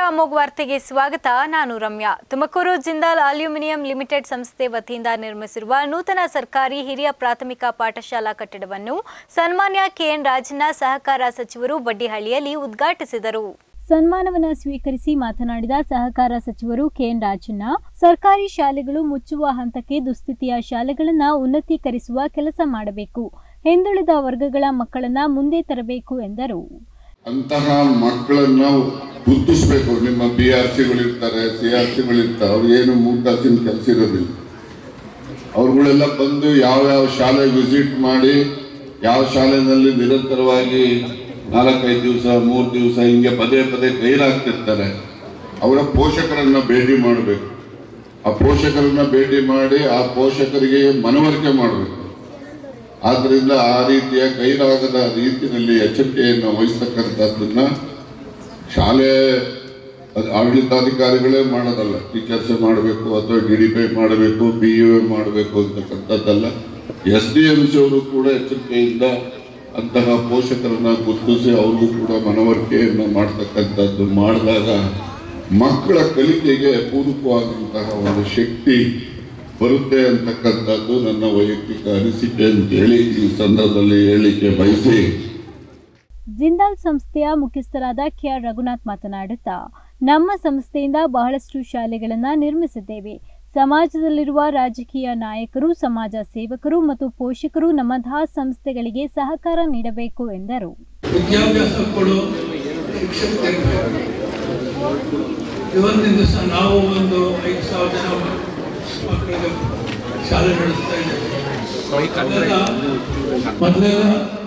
ಅಮೋಘ್ ವಾರ್ತೆಗೆ ಸ್ವಾಗತ ನಾನು ರಮ್ಯಾ ತುಮಕೂರು ಜಿಂದಾಲ್ ಅಲ್ಯೂಮಿನಿಯಂ ಲಿಮಿಟೆಡ್ ಸಂಸ್ಥೆ ವತಿಯಿಂದ ನಿರ್ಮಿಸಿರುವ ನೂತನ ಸರ್ಕಾರಿ ಹಿರಿಯ ಪ್ರಾಥಮಿಕ ಪಾಠಶಾಲಾ ಕಟ್ಟಡವನ್ನು ಸನ್ಮಾನ್ಯ ಕೆಎನ್ ರಾಜಣ್ಣ ಸಹಕಾರ ಸಚಿವರು ಬಡ್ಡಿಹಳ್ಳಿಯಲ್ಲಿ ಉದ್ಘಾಟಿಸಿದರು ಸನ್ಮಾನವನ್ನ ಸ್ವೀಕರಿಸಿ ಮಾತನಾಡಿದ ಸಹಕಾರ ಸಚಿವರು ಕೆಎನ್ ರಾಜಣ್ಣ ಸರ್ಕಾರಿ ಶಾಲೆಗಳು ಮುಚ್ಚುವ ಹಂತಕ್ಕೆ ದುಸ್ಥಿತಿಯ ಶಾಲೆಗಳನ್ನ ಉನ್ನತೀಕರಿಸುವ ಕೆಲಸ ಮಾಡಬೇಕು ಹಿಂದುಳಿದ ವರ್ಗಗಳ ಮಕ್ಕಳನ್ನ ಮುಂದೆ ತರಬೇಕು ಎಂದರು ಅಂತಹ ಮಕ್ಕಳನ್ನ ಗುರುತಿಸ್ಬೇಕು ನಿಮ್ಮ ಬಿ ಆರ್ ಸಿಗಳಿರ್ತಾರೆ ಸಿ ಆರ್ ಸಿಗಳಿರ್ತಾರೆ ಅವ್ರಿಗೇನು ಮೂರು ತಾಸಿನ ಕೆಲಸ ಇರೋದಿಲ್ಲ ಅವ್ರುಗಳೆಲ್ಲ ಬಂದು ಯಾವ ಯಾವ ಶಾಲೆ ವಿಸಿಟ್ ಮಾಡಿ ಯಾವ ಶಾಲೆಯಲ್ಲಿ ನಿರಂತರವಾಗಿ ನಾಲ್ಕೈದು ದಿವಸ ಮೂರು ದಿವಸ ಹಿಂಗೆ ಪದೇ ಪದೇ ಕೈಲಾಗ್ತಿರ್ತಾರೆ ಅವರ ಪೋಷಕರನ್ನ ಭೇಟಿ ಮಾಡಬೇಕು ಆ ಪೋಷಕರನ್ನ ಭೇಟಿ ಮಾಡಿ ಆ ಪೋಷಕರಿಗೆ ಮನವರಿಕೆ ಮಾಡಬೇಕು ಆದ್ರಿಂದ ಆ ರೀತಿಯ ಕೈಲಾಗದ ರೀತಿಯಲ್ಲಿ ಎಚ್ಚರಿಕೆಯನ್ನು ವಹಿಸ್ತಕ್ಕಂಥದ್ದನ್ನ ಶಾಲೆ ಅದು ಆಡಳಿತಾಧಿಕಾರಿಗಳೇ ಮಾಡೋದಲ್ಲ ಟೀಚರ್ಸ್ ಮಾಡಬೇಕು ಅಥವಾ ಡಿ ಡಿ ಪಿ ಮಾಡಬೇಕು ಬಿ ಯು ಎ ಮಾಡಬೇಕು ಅಂತಕ್ಕಂಥದ್ದಲ್ಲ ಎಸ್ ಡಿ ಎಂ ಸಿ ಅವರು ಕೂಡ ಎಚ್ಚರಿಕೆಯಿಂದ ಅಂತಹ ಪೋಷಕರನ್ನ ಗುರುತಿಸಿ ಅವ್ರಿಗೂ ಕೂಡ ಮನವರಿಕೆಯನ್ನು ಮಾಡ್ತಕ್ಕಂಥದ್ದು ಮಾಡಿದಾಗ ಮಕ್ಕಳ ಕಲಿಕೆಗೆ ಪೂರಕವಾದಂತಹ ಒಂದು ಶಕ್ತಿ ಬರುತ್ತೆ ಅಂತಕ್ಕಂಥದ್ದು ನನ್ನ ವೈಯಕ್ತಿಕ ಅನಿಸಿಕೆ ಅಂತೇಳಿ ಈ ಸಂದರ್ಭದಲ್ಲಿ ಹೇಳಲಿಕ್ಕೆ ಬಯಸಿ ಜಿಂದಾಲ್ ಸಂಸ್ಥೆಯ ಮುಖ್ಯಸ್ಥರಾದ ಕೆಆರ್ ರಘುನಾಥ್ ಮಾತನಾಡುತ್ತಾ ನಮ್ಮ ಸಂಸ್ಥೆಯಿಂದ ಬಹಳಷ್ಟು ಶಾಲೆಗಳನ್ನು ನಿರ್ಮಿಸಿದ್ದೇವೆ ಸಮಾಜದಲ್ಲಿರುವ ರಾಜಕೀಯ ನಾಯಕರು ಸಮಾಜ ಸೇವಕರು ಮತ್ತು ಪೋಷಕರು ನಮ್ಮಂತಹ ಸಂಸ್ಥೆಗಳಿಗೆ ಸಹಕಾರ ನೀಡಬೇಕು ಎಂದರು ವಿದ್ಯಾಭ್ಯಾಸ ಕೊಡೋ ಶಿಕ್ಷಕರಿರ್ಬೇಕು ಇವತ್ತಿನ ದಿವಸ ನಾವು ಒಂದು ಐದು ಸಾವಿರ ಜನ ಮಕ್ಕಳಿಗೆ ಶಾಲೆ ನಡೆಸ್ತಾ ಇದ್ದೇವೆ ಮೊದಲೆಲ್ಲ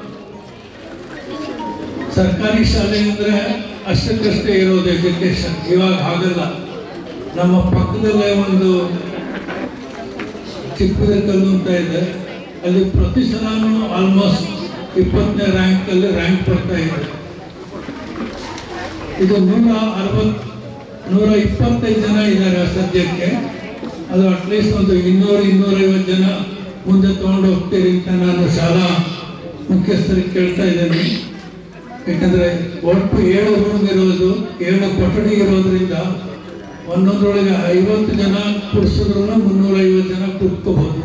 ಸರ್ಕಾರಿ ಶಾಲೆ ಅಂದರೆ ಅಷ್ಟಕ್ಕಷ್ಟೇ ಇರೋದು ಎಜುಕೇಶನ್ ಇವಾಗ ಹಾಗಲ್ಲ ನಮ್ಮ ಪಕ್ಕದಲ್ಲೇ ಒಂದು ಚಿಕ್ಕದಕಲ್ಲು ಅಂತ ಇದೆ ಅಲ್ಲಿ ಪ್ರತಿ ಸಲನೂ ಆಲ್ಮೋಸ್ಟ್ ಇಪ್ಪತ್ತನೇ ರ್ಯಾಂಕಲ್ಲಿ ರ್ಯಾಂಕ್ ಬರ್ತಾ ಇದೆ ಇದು ನೂರ ಅರವತ್ ನೂರ ಇಪ್ಪತ್ತೈದು ಜನ ಇದ್ದಾರೆ ಸದ್ಯಕ್ಕೆ ಅದು ಅಟ್ಲೀಸ್ಟ್ ಒಂದು ಇನ್ನೂರು ಇನ್ನೂರೈವತ್ತು ಜನ ಮುಂದೆ ತಗೊಂಡು ಹೋಗ್ತೀರಿ ಅಂತ ನಾನು ಶಾಲಾ ಮುಖ್ಯಸ್ಥರಿಗೆ ಕೇಳ್ತಾ ಇದ್ದೇನೆ ಯಾಕಂದ್ರೆ ಒಟ್ಟು ಏಳು ರೂಮ್ ಇರೋದು ಏಳು ಕೊಠಡಿ ಇರೋದ್ರಿಂದ ಒಂದೊಂದರೊಳಗೆ ಐವತ್ತು ಜನ ಕುಡಿಸಿದ್ರು ಮುನ್ನೂರೈವತ್ತು ಜನ ಕೂತ್ಕೋಬಹುದು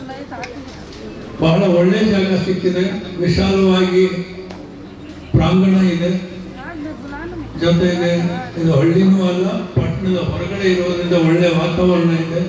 ಬಹಳ ಒಳ್ಳೆ ಜಾಗ ಸಿಕ್ಕಿದೆ ವಿಶಾಲವಾಗಿ ಪ್ರಾಂಗಣ ಇದೆ ಜೊತೆಗೆ ಇದು ಹಳ್ಳಿನೂ ಅಲ್ಲ ಪಟ್ಟಣದ ಹೊರಗಡೆ ಇರೋದ್ರಿಂದ ಒಳ್ಳೆ ವಾತಾವರಣ ಇದೆ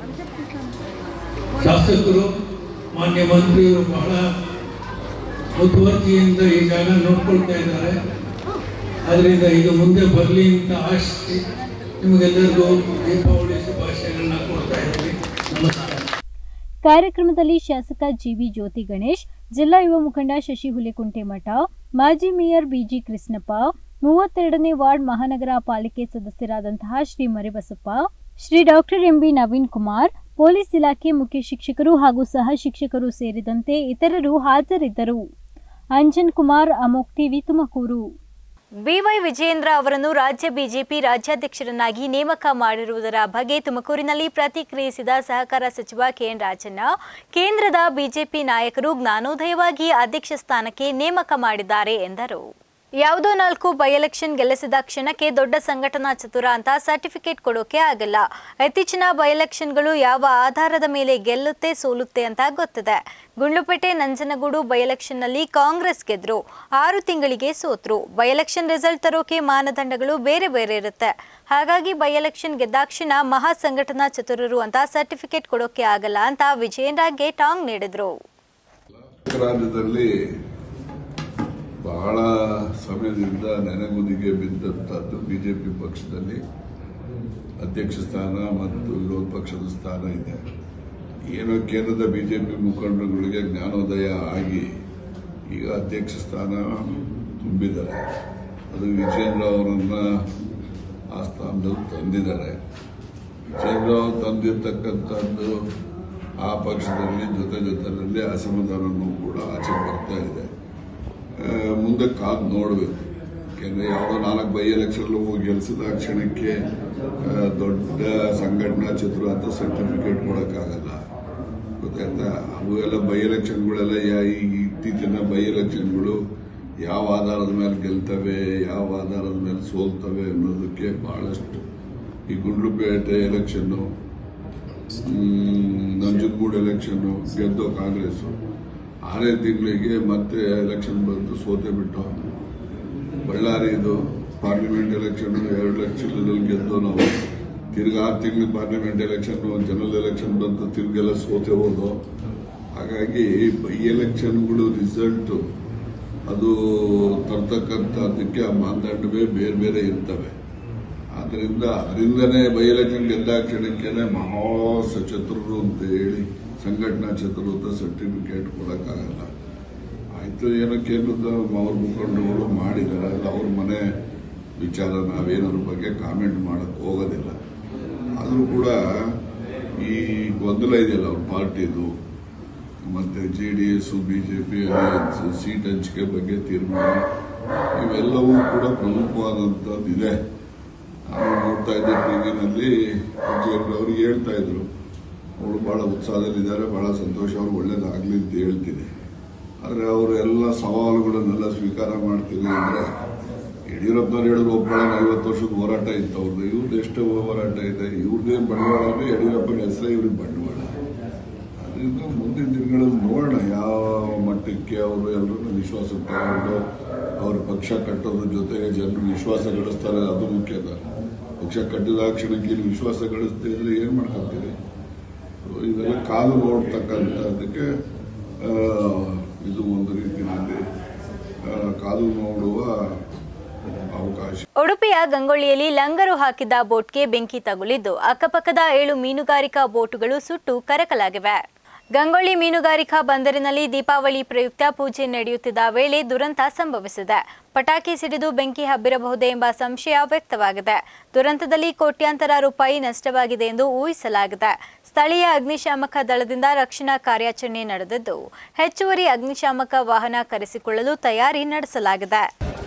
ಶಾಸಕರು ಮಾನ್ಯ ಮಂತ್ರಿಯವರು ಬಹಳ ಮುತುವರ್ಜಿಯಿಂದ ಈ ಜಾಗ ನೋಡ್ಕೊಳ್ತಾ ಇದ್ದಾರೆ ಅದರಿಂದ ಇದು ಮುಂದೆ ಬರಲಿ ಅಂತ ಆಶಿಸಿ ನಿಮಗೆಲ್ಲರಿಗೂ ದೀಪಾವಳಿ ಶುಭಾಶಯಗಳನ್ನ ಕೊಡ್ತಾ ಇದ್ದೀನಿ ನಮಸ್ಕಾರ ಕಾರ್ಯಕ್ರಮದಲ್ಲಿ ಶಾಸಕ ಜಿವಿ ಜ್ಯೋತಿ ಗಣೇಶ್ ಜಿಲ್ಲಾ ಯುವ ಮುಖಂಡ ಶಶಿ ಹುಲಿಕುಂಟೆಮಠ ಮಾಜಿ ಮೇಯರ್ ಬಿಜಿ ಕೃಷ್ಣಪ್ಪ ಮೂವತ್ತೆರಡನೇ ವಾರ್ಡ್ ಮಹಾನಗರ ಪಾಲಿಕೆ ಸದಸ್ಯರಾದಂತಹ Shri Maribasappa Shri doctor MB Naveen Kumar police ಇಲಾಖೆ ಮುಖ್ಯ ಶಿಕ್ಷಕರು ಹಾಗೂ ಸಹ ಶಿಕ್ಷಕರು ಸೇರಿದಂತೆ ಇತರರು ಹಾಜರಿದ್ದರು ಅಂಜನ್ ಕುಮಾರ್ ಅಮೋಕ್ ಟಿವಿ ತುಮಕೂರು ಬಿವೈ ವಿಜಯೇಂದ್ರ ಅವರನ್ನು ರಾಜ್ಯ ಬಿಜೆಪಿ ರಾಜ್ಯಾಧ್ಯಕ್ಷರನ್ನಾಗಿ ನೇಮಕ ಮಾಡಿರುವುದರ ಬಗ್ಗೆ ತುಮಕೂರಿನಲ್ಲಿ ಪ್ರತಿಕ್ರಿಯಿಸಿದ ಸಹಕಾರ ಸಚಿವ ಕೆಎನ್ ರಾಜಣ್ಣ ಕೇಂದ್ರದ ಬಿಜೆಪಿ ನಾಯಕರು ಜ್ಞಾನೋದಯವಾಗಿ ಅಧ್ಯಕ್ಷ ಸ್ಥಾನಕ್ಕೆ ನೇಮಕ ಮಾಡಿದ್ದಾರೆ ಎಂದರು ಯಾವುದೋ ನಾಲ್ಕು ಬೈ ಎಲೆಕ್ಷನ್ ಗೆಲ್ಲಿಸಿದ ಕ್ಷಣಕ್ಕೆ ದೊಡ್ಡ ಸಂಘಟನಾ ಚತುರ ಅಂತ ಸರ್ಟಿಫಿಕೇಟ್ ಕೊಡೋಕೆ ಆಗಲ್ಲ ಇತ್ತೀಚಿನ ಬೈ ಎಲೆಕ್ಷನ್ಗಳು ಯಾವ ಆಧಾರದ ಮೇಲೆ ಗೆಲ್ಲುತ್ತೆ ಸೋಲುತ್ತೆ ಅಂತ ಗೊತ್ತಿದೆ ಗುಂಡ್ಲುಪೇಟೆ ನಂಜನಗೂಡು ಬೈ ಎಲೆಕ್ಷನ್ನಲ್ಲಿ ಕಾಂಗ್ರೆಸ್ ಗೆದ್ರು ಆರು ತಿಂಗಳಿಗೆ ಸೋತ್ರು ಬೈ ಎಲೆಕ್ಷನ್ ರಿಸಲ್ಟ್ ತರೋಕೆ ಮಾನದಂಡಗಳು ಬೇರೆ ಬೇರೆ ಇರುತ್ತೆ ಹಾಗಾಗಿ ಬೈ ಎಲೆಕ್ಷನ್ ಗೆದ್ದಾಕ್ಷಣ ಮಹಾ ಸಂಘಟನಾ ಚತುರರು ಅಂತ ಸರ್ಟಿಫಿಕೇಟ್ ಕೊಡೋಕೆ ಆಗಲ್ಲ ಅಂತ ವಿಜಯೇಂದ್ರಗೆ ಟಾಂಗ್ ನೀಡಿದ್ರು ರಾಜ್ಯದಲ್ಲಿ ಬಹಳ ಸಮಯದಿಂದ ನೆನೆಗುದಿಗೆ ಬಿದ್ದಂಥದ್ದು ಬಿಜೆಪಿ ಪಕ್ಷದಲ್ಲಿ ಅಧ್ಯಕ್ಷ ಸ್ಥಾನ ಮತ್ತು ವಿರೋಧ ಪಕ್ಷದ ಸ್ಥಾನ ಇದೆ ಏನೋ ಕೇಂದ್ರದ ಬಿಜೆಪಿ ಮುಖಂಡರುಗಳಿಗೆ ಜ್ಞಾನೋದಯ ಆಗಿ ಈಗ ಅಧ್ಯಕ್ಷ ಸ್ಥಾನ ತುಂಬಿದ್ದಾರೆ ಅದು ವಿಜೇಂದ್ರ ಅವರನ್ನ ಆ ಸ್ಥಾನದಲ್ಲಿ ತಂದಿದ್ದಾರೆ ವಿಜೇಂದ್ರ ಅವರು ತಂದಿರ್ತಕ್ಕಂಥದ್ದು ಆ ಪಕ್ಷದಲ್ಲಿ ಜೊತೆ ಜೊತೆಯಲ್ಲಿ ಅಸಮಾಧಾನನೂ ಕೂಡ ಆಚೆ ಬರ್ತಾ ಇದೆ ಆ, ಮುಂದೆ ಕಾದು ನೋಡಬೇಕು ಯಾಕೆಂದ್ರೆ ಯಾವುದೋ ನಾಲ್ಕು ಬೈ ಎಲೆಕ್ಷನ್ ಹೋಗಿ ಗೆಲ್ಸಿದ ಕ್ಷಣಕ್ಕೆ ಆ, ದೊಡ್ಡ ಸಂಘಟನಾ ಚತುರ ಅಂತ ಸರ್ಟಿಫಿಕೇಟ್ ಕೊಡೋಕ್ಕಾಗಲ್ಲ ಗೊತ್ತಾಯ್ತಾ ಅವು ಎಲ್ಲ ಬೈ ಎಲೆಕ್ಷನ್ಗಳೆಲ್ಲ ಯಾ- ಈ ಇತ್ತೀಚಿನ ಬೈ ಎಲೆಕ್ಷನ್ಗಳು ಯಾವ ಆಧಾರದ ಮೇಲೆ ಗೆಲ್ತವೆ ಯಾವ ಆಧಾರದ ಮೇಲೆ ಸೋಲ್ತವೆ ಅನ್ನೋದಕ್ಕೆ ಬಹಳಷ್ಟು ಈ ಗುಂಡ್ಲುಪೇಟೆ ಎಲೆಕ್ಷನ್ನು ನಂಜನಗೂಡು ಎಲೆಕ್ಷನ್ನು ಗೆದ್ದೋ ಕಾಂಗ್ರೆಸ್ ಆರೇ ತಿಂಗಳಿಗೆ ಮತ್ತೆ ಎಲೆಕ್ಷನ್ ಬಂದು ಸೋತೆ ಬಿಟ್ಟು ಬಳ್ಳಾರಿದು ಪಾರ್ಲಿಮೆಂಟ್ ಎಲೆಕ್ಷನ್ ಎರಡು ಲಕ್ಷದಲ್ಲಿ ಗೆದ್ದು ನಾವು ತಿರ್ಗಿ ಆರು ತಿಂಗಳು ಪಾರ್ಲಿಮೆಂಟ್ ಎಲೆಕ್ಷನ್ ಜನರಲ್ ಎಲೆಕ್ಷನ್ ಬಂತು ತಿರ್ಗೆಲ್ಲ ಸೋತೆ ಹೋದು ಹಾಗಾಗಿ ಬೈ ಎಲೆಕ್ಷನ್ಗಳು ರಿಸಲ್ಟ್ ಅದು ತರ್ತಕ್ಕಂಥದ್ದಕ್ಕೆ ಆ ಮಾನದಂಡವೇ ಬೇರೆ ಬೇರೆ ಇರ್ತವೆ ಆದ್ರಿಂದ ಅದರಿಂದನೇ ಬೈ ಎಲೆಕ್ಷನ್ ಗೆದ್ದ ಕ್ಷಣಕ್ಕೇನೆ ಮಹಾ ಸಚತುರರು ಅಂತ ಹೇಳಿ ಸಂಘಟನಾ ಚತುರು ಅಂತ ಸರ್ಟಿಫಿಕೇಟ್ ಕೊಡಕ್ಕಾಗಲ್ಲ ಆಯ್ತು ಏನೋ ಕೇಂದ್ರದ ಅವ್ರ ಮುಖಂಡರುಗಳು ಮಾಡಿದ್ದಾರೆ ಅದು ಅವ್ರ ಮನೆ ವಿಚಾರ ನಾವೇನದ್ರ ಬಗ್ಗೆ ಕಾಮೆಂಟ್ ಮಾಡಕ್ ಹೋಗೋದಿಲ್ಲ ಆದರೂ ಕೂಡ ಈ ಗೊಂದಲ ಇದೆಯಲ್ಲ ಅವ್ರ ಪಾರ್ಟಿದು ಮತ್ತೆ J D S BJP alliance seat ಹಂಚಿಕೆ ಬಗ್ಗೆ ತೀರ್ಮಾನ ಇವೆಲ್ಲವೂ ಕೂಡ ಪ್ರಮುಖವಾದಂಥದ್ದು ಇದೆ ನಾನು ನೋಡ್ತಾ ಇದ್ದೆ ಟಿವಿನಲ್ಲಿ ಅವ್ರಿಗೆ ಹೇಳ್ತಾ ಇದ್ರು ಅವಳು ಬಹಳ ಉತ್ಸಾಹದಲ್ಲಿದ್ದಾರೆ ಬಹಳ ಸಂತೋಷ ಅವ್ರು ಒಳ್ಳೇದಾಗ್ಲಿ ಅಂತ ಹೇಳ್ತೀನಿ ಆದರೆ ಅವರು ಎಲ್ಲ ಸವಾಲುಗಳನ್ನೆಲ್ಲ ಸ್ವೀಕಾರ ಮಾಡ್ತೀನಿ ಅಂದ್ರೆ ಯಡಿಯೂರಪ್ಪನವ್ರು ಹೇಳಿದ್ರು ಒಬ್ಬಳ ಐವತ್ತು ವರ್ಷದ ಹೋರಾಟ ಇತ್ತು ಅವ್ರದ್ದು ಇವ್ರದ್ದು ಎಷ್ಟು ಹೋರಾಟ ಇದೆ ಇವ್ರದ್ದೇನು ಬಂಡವಾಳ ಅಂದ್ರೆ ಯಡಿಯೂರಪ್ಪನ ಹೆಸರೇ ಇವ್ರಿಗೆ ಬಂಡವಾಳ ಅದರಿಂದ ಮುಂದಿನ ದಿನಗಳಲ್ಲಿ ನೋಡೋಣ ಯಾವ ಮಟ್ಟಕ್ಕೆ ಅವರು ಎಲ್ಲರನ್ನು ವಿಶ್ವಾಸಕ್ಕೆ ತಗೊಂಡು ಅವ್ರ ಪಕ್ಷ ಕಟ್ಟೋದ್ರ ಜೊತೆಗೆ ಜನರು ವಿಶ್ವಾಸ ಗಳಿಸ್ತಾರೆ ಅದು ಮುಖ್ಯ ಅದ ಪಕ್ಷ ಕಟ್ಟಿದ ಕ್ಷಣಕ್ಕೆ ಇಲ್ಲಿ ವಿಶ್ವಾಸ ಗಳಿಸ್ತಾ ಇದ್ರೆ ಏನ್ ಮಾಡ್ಕೊಂತೀರಿ ಇದೆಲ್ಲ ಕಾದು ನೋಡ್ತಕ್ಕಂಥದ್ದಕ್ಕೆ ಆ, ಇದು ಒಂದು ರೀತಿಯಲ್ಲಿ ಆ, ಕಾದು ನೋಡುವ ಅವಕಾಶ ಉಡುಪಿಯ ಗಂಗೊಳ್ಳಿಯಲ್ಲಿ ಲಂಗರು ಹಾಕಿದ್ದ ಬೋಟ್ಗೆ ಬೆಂಕಿ ತಗುಲಿದ್ದು ಅಕ್ಕಪಕ್ಕದ ಏಳು ಮೀನುಗಾರಿಕಾ ಬೋಟುಗಳು ಸುಟ್ಟು ಕರಕಲಾಗಿವೆ ಗಂಗೊಳ್ಳಿ ಮೀನುಗಾರಿಕಾ ಬಂದರಿನಲ್ಲಿ ದೀಪಾವಳಿ ಪ್ರಯುಕ್ತ ಪೂಜೆ ನಡೆಯುತ್ತಿದ್ದ ವೇಳೆ ದುರಂತ ಸಂಭವಿಸಿದೆ ಪಟಾಕಿ ಸಿಡಿದು ಬೆಂಕಿ ಹಬ್ಬಿರಬಹುದೇ ಎಂಬ ಸಂಶಯ ವ್ಯಕ್ತವಾಗಿದೆ ದುರಂತದಲ್ಲಿ ಕೋಟ್ಯಾಂತರ ರೂಪಾಯಿ ನಷ್ಟವಾಗಿದೆ ಎಂದು ಊಹಿಸಲಾಗಿದೆ ಸ್ಥಳೀಯ ಅಗ್ನಿಶಾಮಕ ದಳದಿಂದ ರಕ್ಷಣಾ ಕಾರ್ಯಾಚರಣೆ ನಡೆದಿದ್ದು ಹೆಚ್ಚುವರಿ ಅಗ್ನಿಶಾಮಕ ವಾಹನ ಕರೆಸಿಕೊಳ್ಳಲು ತಯಾರಿ ನಡೆಸಲಾಗಿದೆ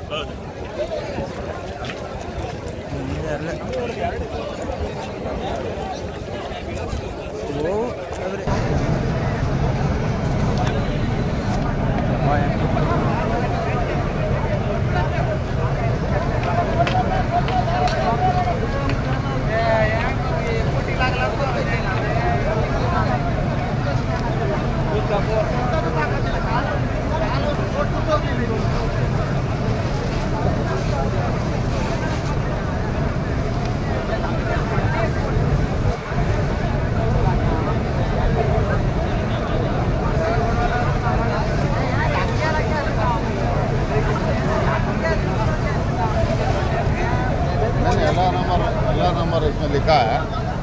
मैंने अल्लाह नंबर अल्लाह नंबर इसमें लिखा है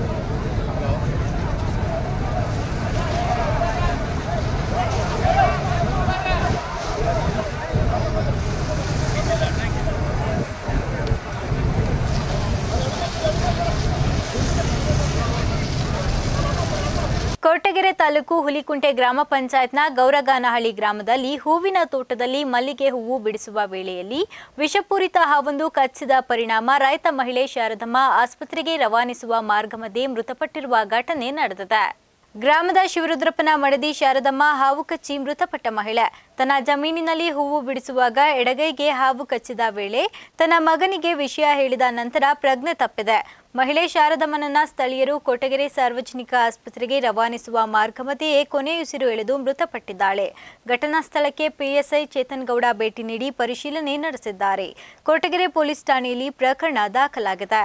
ಕೊರಟಗೆರೆ ತಾಲೂಕು ಹುಲಿಕುಂಟೆ ಗ್ರಾಮ ಪಂಚಾಯತ್ನ ಗೌರಗಾನಹಳ್ಳಿ ಗ್ರಾಮದಲ್ಲಿ ಹೂವಿನ ತೋಟದಲ್ಲಿ ಮಲ್ಲಿಗೆ ಹೂವು ಬಿಡಿಸುವ ವೇಳೆಯಲ್ಲಿ ವಿಷಪೂರಿತ ಹಾವೊಂದು ಕಚ್ಚಿದ ಪರಿಣಾಮ ರೈತ ಮಹಿಳೆ ಶಾರದಮ್ಮ ಆಸ್ಪತ್ರೆಗೆ ರವಾನಿಸುವ ಮಾರ್ಗ ಮಧ್ಯೆ ಮೃತಪಟ್ಟಿರುವ ಘಟನೆ ನಡೆದಿದೆ ಗ್ರಾಮದ ಶಿವರುದ್ರಪ್ಪನ ಮಡದಿ ಶಾರದಮ್ಮ ಹಾವು ಕಚ್ಚಿ ಮೃತಪಟ್ಟ ಮಹಿಳೆ ತನ್ನ ಜಮೀನಿನಲ್ಲಿ ಹೂವು ಬಿಡಿಸುವಾಗ ಎಡಗೈಗೆ ಹಾವು ಕಚ್ಚಿದ ವೇಳೆ ತನ್ನ ಮಗನಿಗೆ ವಿಷಯ ಹೇಳಿದ ನಂತರ ಪ್ರಜ್ಞೆ ತಪ್ಪಿದೆ ಮಹಿಳೆ ಶಾರದಮ್ಮನನ್ನ ಸ್ಥಳೀಯರು ಕೊಟಗೆರೆ ಸಾರ್ವಜನಿಕ ಆಸ್ಪತ್ರೆಗೆ ರವಾನಿಸುವ ಮಾರ್ಗ ಮಧ್ಯೆಯೇ ಕೊನೆಯುಸಿರು ಎಳೆದು ಮೃತಪಟ್ಟಿದ್ದಾಳೆ ಘಟನಾ ಸ್ಥಳಕ್ಕೆ ಪಿಎಸ್ಐ ಚೇತನ್ ಗೌಡ ಭೇಟಿ ನೀಡಿ ಪರಿಶೀಲನೆ ನಡೆಸಿದ್ದಾರೆ ಕೊಟಗೆರೆ ಪೊಲೀಸ್ ಠಾಣೆಯಲ್ಲಿ ಪ್ರಕರಣ ದಾಖಲಾಗಿದೆ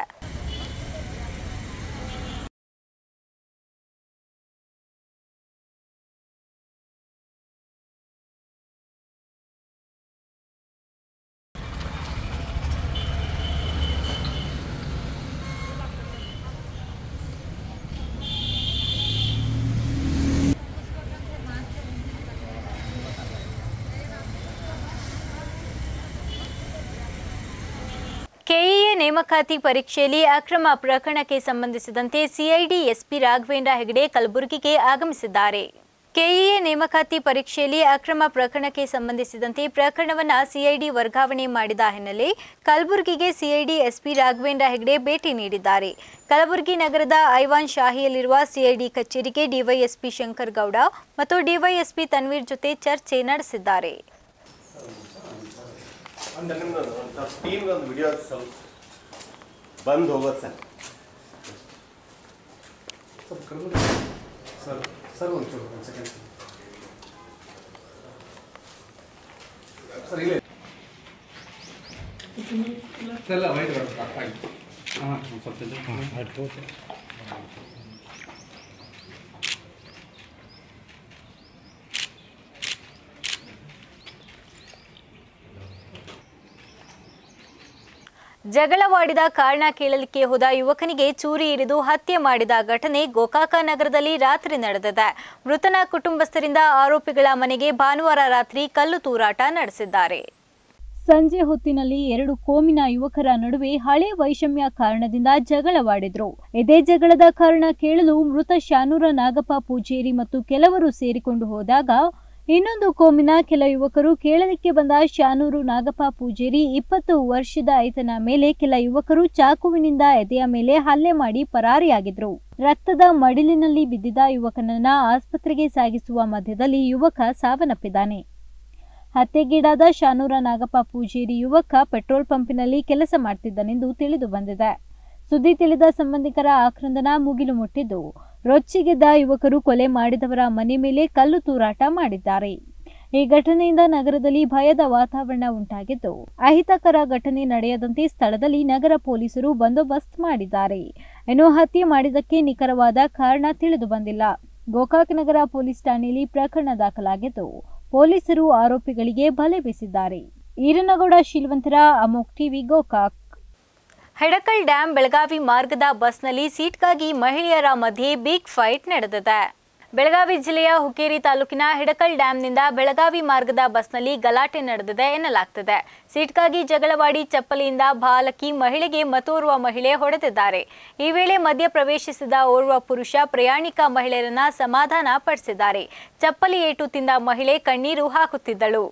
ಕೆಇಎ ನೇಮಕಾತಿ ಪರೀಕ್ಷೆಯಲ್ಲಿ ಅಕ್ರಮ ಪ್ರಕರಣಕ್ಕೆ ಸಂಬಂಧಿಸಿದಂತೆ ಸಿಐಡಿ ಎಸ್ಪಿ ರಾಘವೇಂದ್ರ ಹೆಗಡೆ ಕಲಬುರಗಿಗೆ ಆಗಮಿಸಿದ್ದಾರೆ ಕೆಇಎ ನೇಮಕಾತಿ ಪರೀಕ್ಷೆಯಲ್ಲಿ ಅಕ್ರಮ ಪ್ರಕರಣಕ್ಕೆ ಸಂಬಂಧಿಸಿದಂತೆ ಪ್ರಕರಣವನ್ನು ಸಿಐಡಿ ವರ್ಗಾವಣೆ ಮಾಡಿದ ಹಿನ್ನೆಲೆ ಕಲಬುರಗಿಗೆ ಸಿಐಡಿ ಎಸ್ಪಿ ರಾಘವೇಂದ್ರ ಹೆಗಡೆ ಭೇಟಿ ನೀಡಿದ್ದಾರೆ ಕಲಬುರಗಿ ನಗರದ ಐವಾನ್ ಶಾಹಿಯಲ್ಲಿರುವ ಸಿಐಡಿ ಕಚೇರಿಗೆ ಡಿವೈಎಸ್ಪಿ ಶಂಕರ್ ಗೌಡ ಮತ್ತು ಡಿವೈಎಸ್ಪಿ ತನ್ವೀರ್ ಜೊತೆ ಚರ್ಚೆ ನಡೆಸಿದ್ದಾರೆ ಒಂದು ಒಂದು ಸ್ವಲ್ಪ ಟೀಮ್ಗೆ ಒಂದು ವಿಡಿಯೋ ಸ್ವಲ್ಪ ಬಂದು ಹೋಗೋದು ಸರ್ ಸ್ವಲ್ಪ ಕಡಿಮೆ ಸರ್ ಸರ್ ಒಂಚೂರು ಒಂದು ಸೆಕೆಂಡ್ ಸರ್ ಇಲ್ಲ ಎಲ್ಲ ವೈಟ್ ಬರುತ್ತೆ ಆಯ್ತು ಹಾಂ ಒಂದು ಸ್ವಲ್ಪ ಇದು ಜಗಳವಾಡಿದ ಕಾರಣ ಕೇಳಲಿಕ್ಕೆ ಹೋದ ಯುವಕನಿಗೆ ಚೂರಿ ಇರಿದು ಹತ್ಯೆ ಮಾಡಿದ ಘಟನೆ ಗೋಕಾಕ ನಗರದಲ್ಲಿ ರಾತ್ರಿ ನಡೆದಿದೆ ಮೃತನ ಕುಟುಂಬಸ್ಥರಿಂದ ಆರೋಪಿಗಳ ಮನೆಗೆ ಭಾನುವಾರ ರಾತ್ರಿ ಕಲ್ಲು ತೂರಾಟ ನಡೆಸಿದ್ದಾರೆ ಸಂಜೆ ಹೊತ್ತಿನಲ್ಲಿ ಎರಡು ಕೋಮಿನ ಯುವಕರ ನಡುವೆ ಹಳೆ ವೈಷಮ್ಯ ಕಾರಣದಿಂದ ಜಗಳವಾಡಿದ್ರು ಇದೇ ಜಗಳದ ಕಾರಣ ಕೇಳಲು ಮೃತ ಶಾನೂರ ನಾಗಪ್ಪ ಪೂಜೇರಿ ಮತ್ತು ಕೆಲವರು ಸೇರಿಕೊಂಡು ಹೋದಾಗ ಇನ್ನೊಂದು ಕೋಮಿನ ಕೆಲ ಯುವಕರು ಕೇಳಲಿಕ್ಕೆ ಬಂದ ಶಾನೂರು ನಾಗಪ್ಪ ಪೂಜೇರಿ ಇಪ್ಪತ್ತು ವರ್ಷದ ಆತನ ಮೇಲೆ ಕೆಲ ಯುವಕರು ಚಾಕುವಿನಿಂದ ಎದೆಯ ಮೇಲೆ ಹಲ್ಲೆ ಮಾಡಿ ಪರಾರಿಯಾಗಿದ್ರು ರಕ್ತದ ಮಡಿಲಿನಲ್ಲಿ ಬಿದ್ದಿದ್ದ ಯುವಕನನ್ನ ಆಸ್ಪತ್ರೆಗೆ ಸಾಗಿಸುವ ಮಧ್ಯದಲ್ಲಿ ಯುವಕ ಸಾವನ್ನಪ್ಪಿದ್ದಾನೆ ಹತ್ಯೆಗೀಡಾದ ಶಾನೂರ ನಾಗಪ್ಪ ಪೂಜೇರಿ ಯುವಕ ಪೆಟ್ರೋಲ್ ಪಂಪಿನಲ್ಲಿ ಕೆಲಸ ಮಾಡ್ತಿದ್ದನೆಂದು ತಿಳಿದು ಬಂದಿದೆ ಸುದ್ದಿ ತಿಳಿದ ಸಂಬಂಧಿಕರ ಆಕ್ರಂದನ ಮುಗಿಲು ಮುಟ್ಟಿದ್ದು ರೊಚ್ಚಿಗೆದ್ದ ಯುವಕರು ಕೊಲೆ ಮಾಡಿದವರ ಮನೆ ಮೇಲೆ ಕಲ್ಲು ತೂರಾಟ ಮಾಡಿದ್ದಾರೆ ಈ ಘಟನೆಯಿಂದ ನಗರದಲ್ಲಿ ಭಯದ ವಾತಾವರಣ ಉಂಟಾಗಿದ್ದು ಅಹಿತಕರ ಘಟನೆ ನಡೆಯದಂತೆ ಸ್ಥಳದಲ್ಲಿ ನಗರ ಪೊಲೀಸರು ಬಂದೋಬಸ್ತ್ ಮಾಡಿದ್ದಾರೆ ಇನ್ನು ಹತ್ಯೆ ಮಾಡಿದ್ದಕ್ಕೆ ನಿಖರವಾದ ಕಾರಣ ತಿಳಿದು ಬಂದಿಲ್ಲ ಗೋಕಾಕ್ ನಗರ ಪೊಲೀಸ್ ಠಾಣೆಯಲ್ಲಿ ಪ್ರಕರಣ ದಾಖಲಾಗಿದ್ದು ಪೊಲೀಸರು ಆರೋಪಿಗಳಿಗೆ ಬಲೆ ಬೀಸಿದ್ದಾರೆ ಈರನಗೌಡ ಶೀಲವಂತರ ಅಮೋಕ್ ಟಿವಿ ಗೋಕಾಕ್ ಹೆಡಕಲ್ ಡ್ಯಾಂ ಬೆಳಗಾವಿ ಮಾರ್ಗದ ಬಸ್ನಲ್ಲಿ ಸೀಟ್ಗಾಗಿ ಮಹಿಳೆಯರ ಮಧ್ಯೆ ಬಿಗ್ ಫೈಟ್ ನಡೆದಿದೆ ಬೆಳಗಾವಿ ಜಿಲ್ಲೆಯ ಹುಕ್ಕೇರಿ ತಾಲೂಕಿನ ಹಿಡಕಲ್ ಡ್ಯಾಂನಿಂದ ಬೆಳಗಾವಿ ಮಾರ್ಗದ ಬಸ್ನಲ್ಲಿ ಗಲಾಟೆ ನಡೆದಿದೆ ಎನ್ನಲಾಗ್ತಿದೆ ಸೀಟ್ಗಾಗಿ ಜಗಳವಾಡಿ ಚಪ್ಪಲಿಯಿಂದ ಬಾಲಕಿ ಮಹಿಳೆಗೆ ಮತ್ತೋರ್ವ ಮಹಿಳೆ ಹೊಡೆದಿದ್ದಾರೆ ಈ ವೇಳೆ ಮಧ್ಯ ಪ್ರವೇಶಿಸಿದ ಓರ್ವ ಪುರುಷ ಪ್ರಯಾಣಿಕ ಮಹಿಳೆಯರನ್ನ ಸಮಾಧಾನ ಪಡಿಸಿದ್ದಾರೆ ಚಪ್ಪಲಿ ಏಟು ತಿಂದ ಮಹಿಳೆ ಕಣ್ಣೀರು ಹಾಕುತ್ತಿದ್ದಳು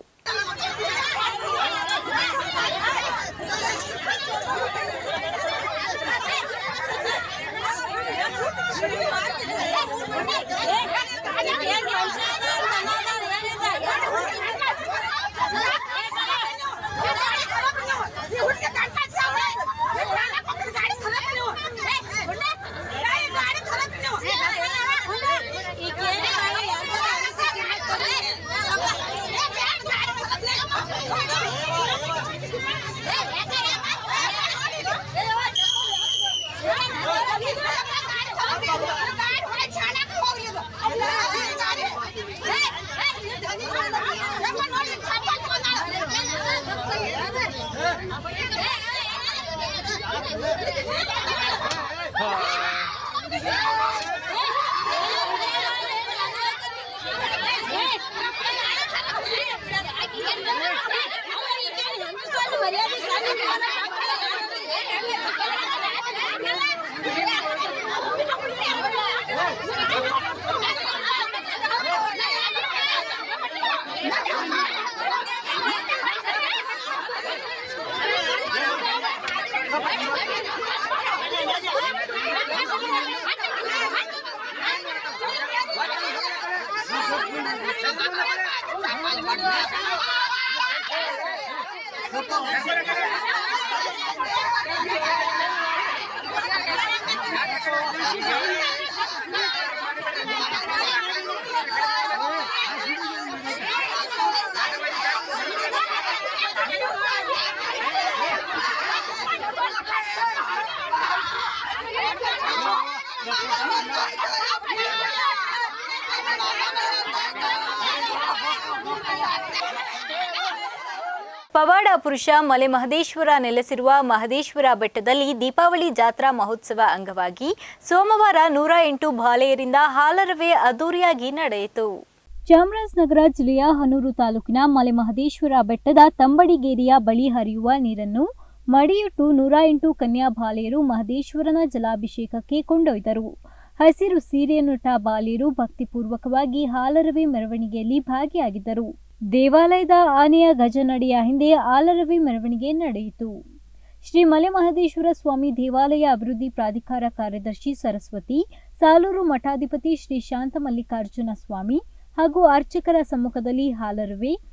ಪವಾಡ ಪುರುಷ ಮಲೆ ಮಹದೇಶ್ವರ ನೆಲೆಸಿರುವ ಮಹದೇಶ್ವರ ಬೆಟ್ಟದಲ್ಲಿ ದೀಪಾವಳಿ ಜಾತ್ರಾ ಮಹೋತ್ಸವ ಅಂಗವಾಗಿ ಸೋಮವಾರ ನೂರ ಎಂಟು ಬಾಲೆಯರಿಂದ ಹಾಲರವೆ ಅದ್ದೂರಿಯಾಗಿ ನಡೆಯಿತು ಚಾಮರಾಜನಗರ ಜಿಲ್ಲೆಯ ಹನೂರು ತಾಲೂಕಿನ ಮಲೆ ಮಹದೇಶ್ವರ ಬೆಟ್ಟದ ತಂಬಡಿಗೇರಿಯ ಬಳಿ ಹರಿಯುವ ನೀರನ್ನು ಮಡಿಯಿಟ್ಟು ನೂರ ಎಂಟು ಕನ್ಯಾ ಬಾಲೆಯರು ಮಹದೇಶ್ವರನ ಜಲಾಭಿಷೇಕಕ್ಕೆ ಕೊಂಡೊಯ್ದರು ಹಸಿರು ಸೀರೆಯನ್ನುಟ್ಟ ಬಾಲೆಯರು ಭಕ್ತಿಪೂರ್ವಕವಾಗಿ ಹಾಲರವೆ ಮೆರವಣಿಗೆಯಲ್ಲಿ ಭಾಗಿಯಾಗಿದ್ದರು ದೇವಾಲಯದ ಆನೆಯ ಗಜನಡಿಯ ಹಿಂದೆ ಆಲರವಿ ಮೆರವಣಿಗೆ ನಡೆಯಿತು ಶ್ರೀ ಮಲೆ ಮಹದೇಶ್ವರ ಸ್ವಾಮಿ ದೇವಾಲಯ ಅಭಿವೃದ್ಧಿ ಪ್ರಾಧಿಕಾರ ಕಾರ್ಯದರ್ಶಿ ಸರಸ್ವತಿ ಸಾಲೂರು ಮಠಾಧಿಪತಿ ಶ್ರೀ ಶಾಂತ ಮಲ್ಲಿಕಾರ್ಜುನ ಸ್ವಾಮಿ ಹಾಗೂ ಅರ್ಚಕರ ಸಮ್ಮುಖದಲ್ಲಿ ಹಾಲರವೆ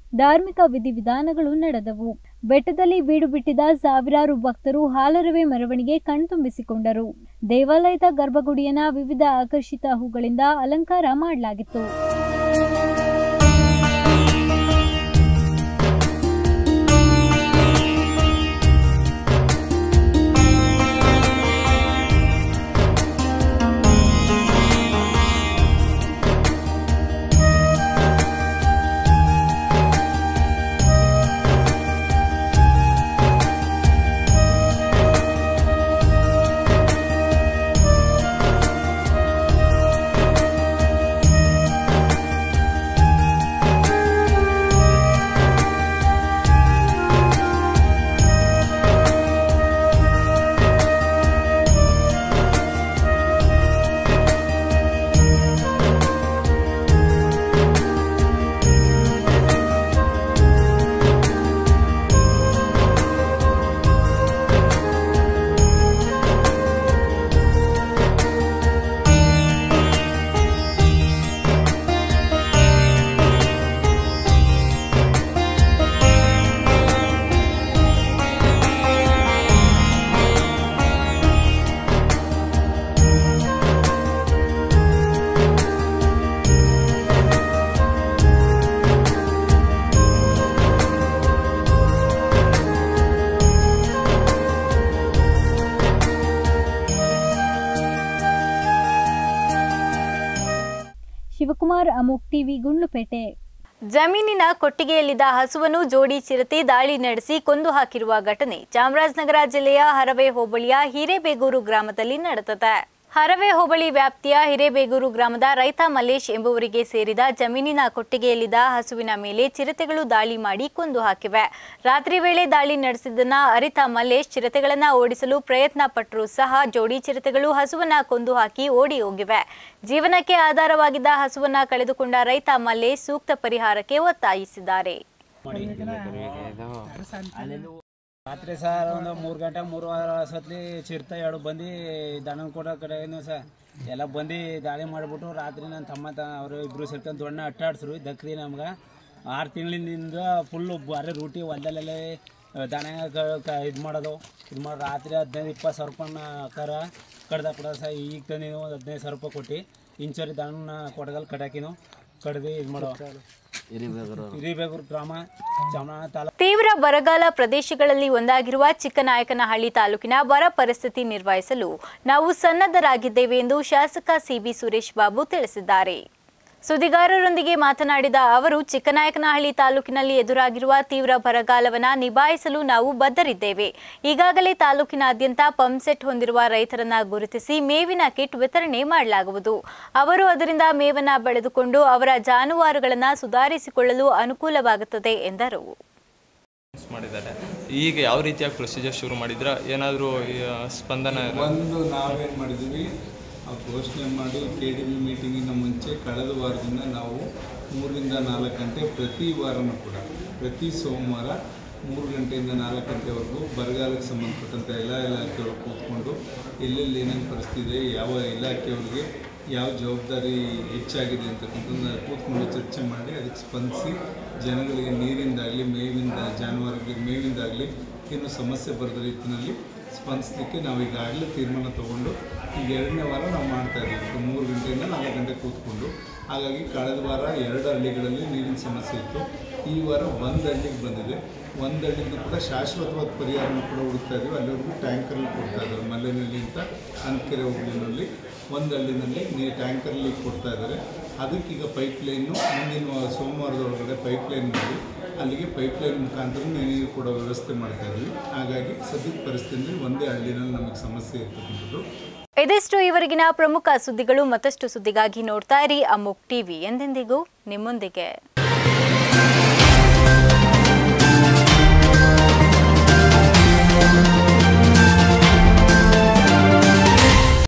ಧಾರ್ಮಿಕ ವಿಧಿವಿಧಾನಗಳು ನಡೆದವು ಬೆಟ್ಟದಲ್ಲಿ ಬೀಡು ಬಿಟ್ಟಿದ್ದ ಸಾವಿರಾರು ಭಕ್ತರು ಹಾಲರವೆ ಮೆರವಣಿಗೆ ಕಣ್ತುಂಬಿಸಿಕೊಂಡರು ದೇವಾಲಯದ ಗರ್ಭಗುಡಿಯನ್ನ ವಿವಿಧ ಆಕರ್ಷಿತ ಹೂಗಳಿಂದ ಅಲಂಕಾರ ಮಾಡಲಾಗಿತ್ತು ಶಿವಕುಮಾರ್ ಅಮೋಕ್ ಟಿವಿ ಗುಂಡ್ಲುಪೇಟೆ ಜಮೀನಿನ ಕೊಟ್ಟಿಗೆಯಲ್ಲಿದ್ದ ಹಸುವನ್ನು ಜೋಡಿ ಚಿರತೆ ದಾಳಿ ನಡೆಸಿ ಕೊಂದು ಹಾಕಿರುವ ಘಟನೆ ಚಾಮರಾಜನಗರ ಜಿಲ್ಲೆಯ ಹರವೆ ಹೋಬಳಿಯ ಹಿರೇಬೇಗೂರು ಗ್ರಾಮದಲ್ಲಿ ನಡೆದಿದೆ ಹರವೆ ಹೋಬಳಿ ವ್ಯಾಪ್ತಿಯ ಹಿರೇಬೇಗೂರು ಗ್ರಾಮದ ರೈತ ಮಲ್ಲೇಶ್ ಎಂಬುವರಿಗೆ ಸೇರಿದ ಜಮೀನಿನ ಕೊಟ್ಟಿಗೆಯಲ್ಲಿದ್ದ ಹಸುವಿನ ಮೇಲೆ ಚಿರತೆಗಳು ದಾಳಿ ಮಾಡಿ ಕೊಂದು ಹಾಕಿವೆ ರಾತ್ರಿ ವೇಳೆ ದಾಳಿ ನಡೆಸಿದ್ದನ್ನ ಅರಿತ ಮಲ್ಲೇಶ್ ಚಿರತೆಗಳನ್ನ ಓಡಿಸಲು ಪ್ರಯತ್ನ ಪಟ್ಟರೂ ಸಹ ಜೋಡಿ ಚಿರತೆಗಳು ಹಸುವನ್ನ ಕೊಂದು ಹಾಕಿ ಓಡಿ ಹೋಗಿವೆ ಜೀವನಕ್ಕೆ ಆಧಾರವಾಗಿದ್ದ ಹಸುವನ್ನ ಕಳೆದುಕೊಂಡ ರೈತ ಮಲ್ಲೇಶ್ ಸೂಕ್ತ ಪರಿಹಾರಕ್ಕೆ ಒತ್ತಾಯಿಸಿದ್ದಾರೆ ರಾತ್ರಿ ಸರ್ ಒಂದು ಮೂರು ಗಂಟೆ ಮೂರುವರೆ ಸತ್ಲಿ ಚಿರ್ತ ಎರಡು ಬಂದು ದನನ ಕೊಡೋ ಕಡೆನೂ ಸರ್ ಎಲ್ಲ ಬಂದು ದಾಳಿ ಮಾಡಿಬಿಟ್ಟು ರಾತ್ರಿ ನನ್ನ ತಮ್ಮ ತ ಅವರು ಇಬ್ಬರು ಸೇರ್ಕೊಂಡು ದೊಡ್ಡ ಅಟ್ಟಾಡ್ಸ್ರು ದಕ್ರಿ ನಮ್ಗೆ ಆರು ತಿಂಗಳಿಂದ ಫುಲ್ಲು ಬಾರಿ ರೂಟಿ ಹೊಲ್ದಲ್ಲೆಲ್ಲ ದನ ಇದು ಮಾಡೋದು ಇದು ಮಾಡಿ ರಾತ್ರಿ ಹದಿನೈದು ಇಪ್ಪತ್ತು ಸಾವಿರ ರೂಪಾಯಿ ಕರ ಕಡ್ದ ಕೊಡೋ ಸರ್ ಈಗ ತಂದಿದ್ದು ಒಂದು ಹದಿನೈದು ಸಾವಿರ ರೂಪಾಯಿ ಕೊಟ್ಟು ಇಂಚೋರಿ ದನ ಕೊಡಗಲ್ ಕಡಾಕಿನು ಕಡ್ದು ಇದು ಮಾಡೋ ಹಿರಿಬೇಗೂರು ಗ್ರಾಮ ಚಾಮರಾಜ ತಾಲೂಕು ತೀವ್ರ ಬರಗಾಲ ಪ್ರದೇಶಗಳಲ್ಲಿ ಒಂದಾಗಿರುವ ಚಿಕ್ಕನಾಯಕನಹಳ್ಳಿ ತಾಲೂಕಿನ ಬರ ಪರಿಸ್ಥಿತಿ ನಿರ್ವಹಿಸಲು ನಾವು ಸನ್ನದ್ಧರಾಗಿದ್ದೇವೆ ಎಂದು ಶಾಸಕ ಸಿಬಿ ಸುರೇಶ್ ಬಾಬು ತಿಳಿಸಿದ್ದಾರೆ ಸುದ್ದಿಗಾರರೊಂದಿಗೆ ಮಾತನಾಡಿದ ಅವರು ಚಿಕ್ಕನಾಯಕನಹಳ್ಳಿ ತಾಲೂಕಿನಲ್ಲಿ ಎದುರಾಗಿರುವ ತೀವ್ರ ಬರಗಾಲವನ್ನ ನಿಭಾಯಿಸಲು ನಾವು ಬದ್ಧರಿದ್ದೇವೆ ಈಗಾಗಲೇ ತಾಲೂಕಿನಾದ್ಯಂತ ಪಂಪ್ಸೆಟ್ ಹೊಂದಿರುವ ರೈತರನ್ನ ಗುರುತಿಸಿ ಮೇವಿನ ಕಿಟ್ ವಿತರಣೆ ಮಾಡಲಾಗುವುದು ಅವರು ಅದರಿಂದ ಮೇವನ್ನ ಬೆಳೆದುಕೊಂಡು ಅವರ ಜಾನುವಾರುಗಳನ್ನ ಸುಧಾರಿಸಿಕೊಳ್ಳಲು ಅನುಕೂಲವಾಗುತ್ತದೆ ಎಂದರು ಮಾಡಿದ್ದಾರೆ ಈಗ ಯಾವ ರೀತಿಯಾಗಿ ಪ್ರೊಸೀಜರ್ ಶುರು ಮಾಡಿದ್ರ ಏನಾದರೂ ಸ್ಪಂದನ ಒಂದು ನಾವೇನು ಮಾಡಿದ್ವಿ ಆ ಘೋಷಣೆ ಮಾಡಿ ಕೆ ಡಿ ಬಿ ಮೀಟಿಂಗಿನ ಮುಂಚೆ ಕಳೆದ ವಾರದಿಂದ ನಾವು ಮೂರರಿಂದ ನಾಲ್ಕು ಗಂಟೆ ಪ್ರತಿ ವಾರನೂ ಕೂಡ ಪ್ರತಿ ಸೋಮವಾರ ಮೂರು ಗಂಟೆಯಿಂದ ನಾಲ್ಕು ಗಂಟೆವರೆಗೂ ಬರಗಾಲಕ್ಕೆ ಸಂಬಂಧಪಟ್ಟಂಥ ಎಲ್ಲ ಇಲಾಖೆಯವರು ಕೂತ್ಕೊಂಡು ಎಲ್ಲೆಲ್ಲಿ ಏನೇನು ಪರಿಸ್ಥಿತಿ ಇದೆ ಯಾವ ಇಲಾಖೆಯವ್ರಿಗೆ ಯಾವ ಜವಾಬ್ದಾರಿ ಹೆಚ್ಚಾಗಿದೆ ಅಂತಕ್ಕಂಥದ್ದನ್ನ ಕೂತ್ಕೊಂಡು ಚರ್ಚೆ ಮಾಡಿ ಅದಕ್ಕೆ ಸ್ಪಂದಿಸಿ ಜನಗಳಿಗೆ ನೀರಿಂದಾಗಲಿ ಮೇವಿಂದ ಜಾನುವಾರುಗಳಿಗೆ ಮೇವಿಂದಾಗಲಿ ಏನು ಸಮಸ್ಯೆ ಬರದ ರೀತಿಯಲ್ಲಿ ಸ್ಪಂದಿಸಲಿಕ್ಕೆ ನಾವು ಈಗಾಗಲೇ ತೀರ್ಮಾನ ತಗೊಂಡು ಈಗ ಎರಡನೇ ವಾರ ನಾವು ಮಾಡ್ತಾ ಇದ್ದೀವಿ ಈಗ ಮೂರು ಗಂಟೆಯಿಂದ ನಾಲ್ಕು ಗಂಟೆ ಕೂತ್ಕೊಂಡು ಹಾಗಾಗಿ ಕಳೆದ ವಾರ ಎರಡು ಹಳ್ಳಿಗಳಲ್ಲಿ ನೀರಿನ ಸಮಸ್ಯೆ ಇತ್ತು ಈ ವಾರ ಒಂದು ಹಳ್ಳಿಗೆ ಬಂದಿದೆ ಒಂದು ಹಳ್ಳಿಗೂ ಕೂಡ ಶಾಶ್ವತವಾದ ಪರಿಹಾರನ ಕೂಡ ಹುಡುಕ್ತಾ ಇದ್ದೀವಿ ಅಲ್ಲಿವರೆಗೂ ಟ್ಯಾಂಕರಲ್ಲಿ ಕೊಡ್ತಾ ಇದ್ದಾರೆ ಮಲ್ಲೆನಹಳ್ಳಿ ಅಂತ ಅಂದ್ಕೆರೆ ಹೋಬಳಿನಲ್ಲಿ ಒಂದು ಹಳ್ಳಿನಲ್ಲಿ ನೀರು ಟ್ಯಾಂಕರಲ್ಲಿ ಕೊಡ್ತಾ ಇದ್ದಾರೆ ಅದಕ್ಕೀಗ ಪೈಪ್ ಲೈನು ಮುಂದಿನ ಸೋಮವಾರದೊಳಗಡೆ ಪೈಪ್ ಲೈನ್ ಮಾಡಿ ಅಲ್ಲಿಗೆ ಪೈಪ್ ಲೈನ್ ಮುಖಾಂತರ ನೀರು ಕೊಡೋ ವ್ಯವಸ್ಥೆ ಮಾಡ್ತಾ ಇದ್ವಿ ಹಾಗಾಗಿ ಸದ್ಯದ ಪರಿಸ್ಥಿತಿಯಲ್ಲಿ ಒಂದೇ ಹಳ್ಳಿನಲ್ಲಿ ನಮಗೆ ಸಮಸ್ಯೆ ಇರ್ತಕ್ಕಂಥದ್ದು ಇದಿಷ್ಟು ಇವರೆಗಿನ ಪ್ರಮುಖ ಸುದ್ದಿಗಳು ಮತ್ತಷ್ಟು ಸುದ್ದಿಗಾಗಿ ನೋಡ್ತಾ ಇರಿ ಅಮುಕ್ ಟಿವಿ ಎಂದೆಂದಿಗೂ ನಿಮ್ಮೊಂದಿಗೆ